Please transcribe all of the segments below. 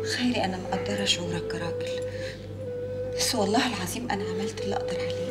خيري انا مقدره شعورك كراجل بس والله العظيم انا عملت اللي اقدر عليه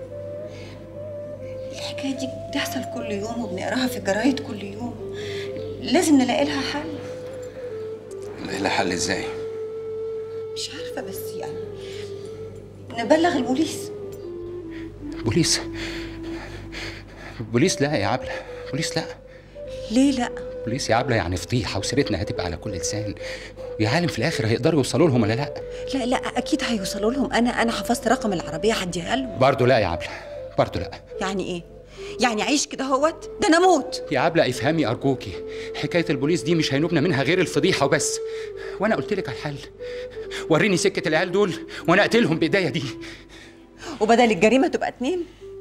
الحكايه دي بتحصل كل يوم وبنقراها في الجرايد كل يوم لازم نلاقي لها حل لها حل ازاي مش عارفه بس يعني نبلغ البوليس بوليس بوليس لا يا عبلة بوليس لا ليه لا بوليس يا عبلة يعني فضيحة وسيرتنا هتبقى على كل لسان يا عالم في الآخر هيقدروا يوصلوا لهم ولا لا لا لا اكيد هيوصلوا لهم انا انا حفظت رقم العربيه هديها لهم برضه لا يا عبلة برضه لا يعني ايه يعني عيش كده هوت ده انا موت يا عبلة افهمي أرجوكي حكاية البوليس دي مش هينوبنا منها غير الفضيحة وبس وأنا قلت لك على الحل وريني سكة العيال دول وأنا أقتلهم بإيديا دي وبدل الجريمه تبقى اتنين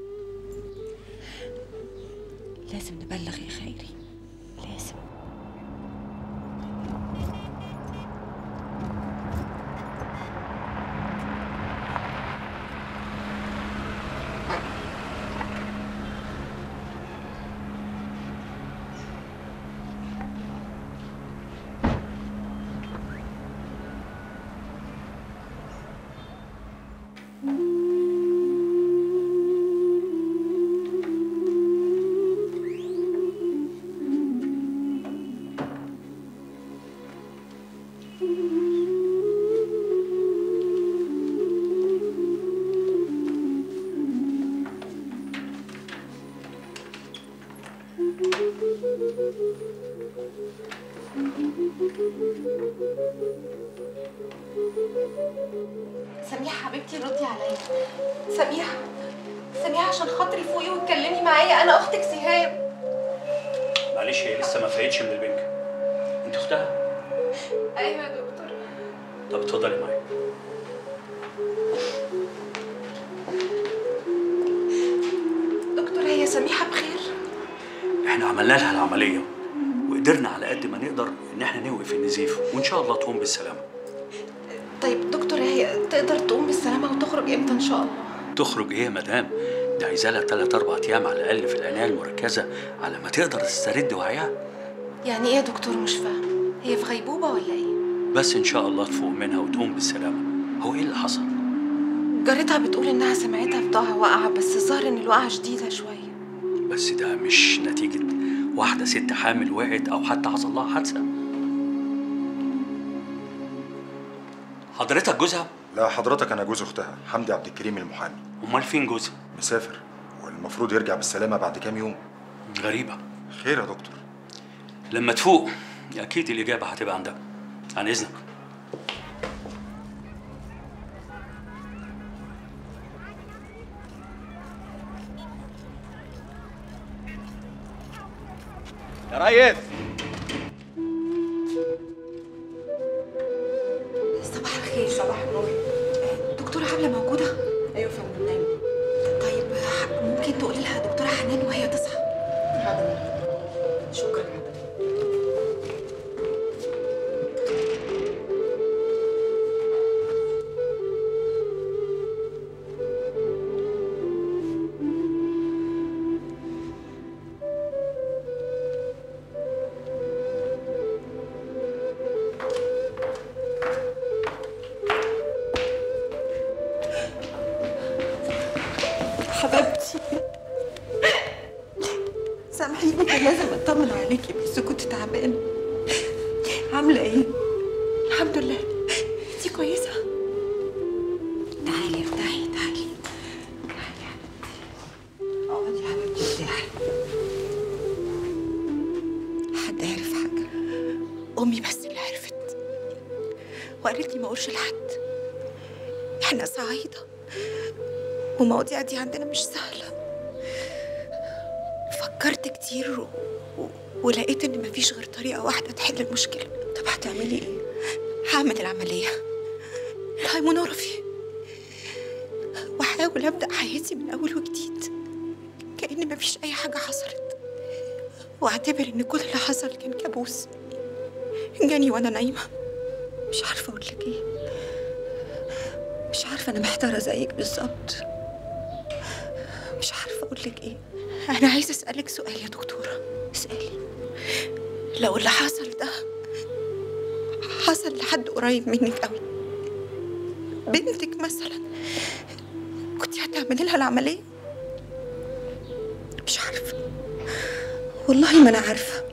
لازم نبلغ يا خيري لازم سميحة حبيبتي ردي عليا سميحة سميحة عشان خاطري فوقي واتكلمي معايا أنا أختك سهام معلش هي لسه ما فاقتش من البنك انت اختها أيوة يا دكتور طب اتفضلي معايا دكتور هي سميحة بخير احنا عملنا لها العمليه وقدرنا على قد ما نقدر ان احنا نوقف النزيف وان شاء الله تقوم بالسلامه طيب دكتور هي تقدر تقوم بالسلامة وتخرج إمتى إن شاء الله تخرج ايه يا مدام ده عايزه لها 3 4 ايام على الاقل في العنايه المركزه على ما تقدر تسترد وعيها يعني إيه يا دكتور مش فاهمة هي في غيبوبة ولا إيه بس ان شاء الله تفوق منها وتقوم بالسلامه هو ايه اللي حصل جارتها بتقول إنها سمعتها بضاعة واقعة بس الظاهر إن الوقعة شديدة شوية بس ده مش نتيجه واحده ست حامل وقعت او حتى حصل لها حادثه حضرتك جوزها لا حضرتك انا جوز اختها حمدي عبد الكريم المحامي امال فين جوزها مسافر والمفروض يرجع بالسلامه بعد كام يوم غريبه خير يا دكتور لما تفوق اكيد الاجابه هتبقى عندك عن اذنك يا ريس صباح الخير صباح النور دكتورة عبلة موجودة؟ أيوة فندم نايمة طيب ح- ممكن تقولي لها دكتورة حنان وهي تصحى؟ حاضر شكرا حبيبتي سامحيني كان لازم اطمن عليكي بس كنت تعبانه عامله ايه الحمد لله انتي كويسة؟ تعالي ارتاحي تعالي تعالي يا حبيبتي اقعدي يا حبيبتي ارتاحي حد عرف حاجه أمي بس اللي عرفت وقالت لي ما أقولش لحد إحنا صعايدة والمواضيع دي عندنا مش سهلة فكرت كتير و... و... ولقيت إن مفيش غير طريقة واحدة تحل المشكلة طب هتعملي ايه هعمل العملية الهيمونورفي وأحاول أبدأ حياتي من أول وجديد كأن مفيش أي حاجة حصلت وأعتبر إن كل اللي حصل كان كابوس جاني وأنا نايمة مش عارفه اقول لك ايه مش عارفه انا محتاره زيك بالظبط مش عارفه اقول لك ايه أنا عايزة أسألك سؤال يا دكتورة اسالي لو اللي حصل ده حصل لحد قريب منك قوي بنتك مثلا كنت هتعملي لها العملية مش عارفة والله ما أنا عارفة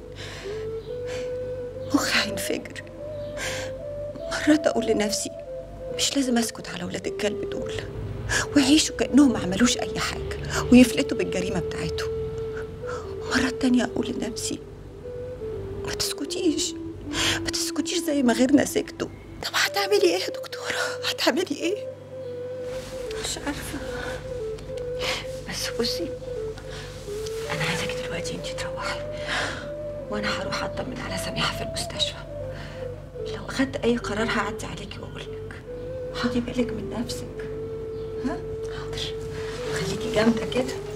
مخي هينفجر مرات أقول لنفسي مش لازم أسكت على ولاد الكلب دول ويعيشوا كأنهم ما عملوش أي حاجة ويفلتوا بالجريمة بتاعتهم مرات تانية أقول لنفسي ما تسكتيش ما تسكتيش زي ما غيرنا سكتوا طب هتعملي ايه يا دكتورة هتعملي ايه مش عارفة بس بصي أنا عايزاكي دلوقتي انتي تروحي وأنا هروح أطمن على سميحة في المستشفى لو أخدت أي قرار هعدي عليكي وأقول لك خدي بالك من نفسك ها حاضر خليكي جامدة كده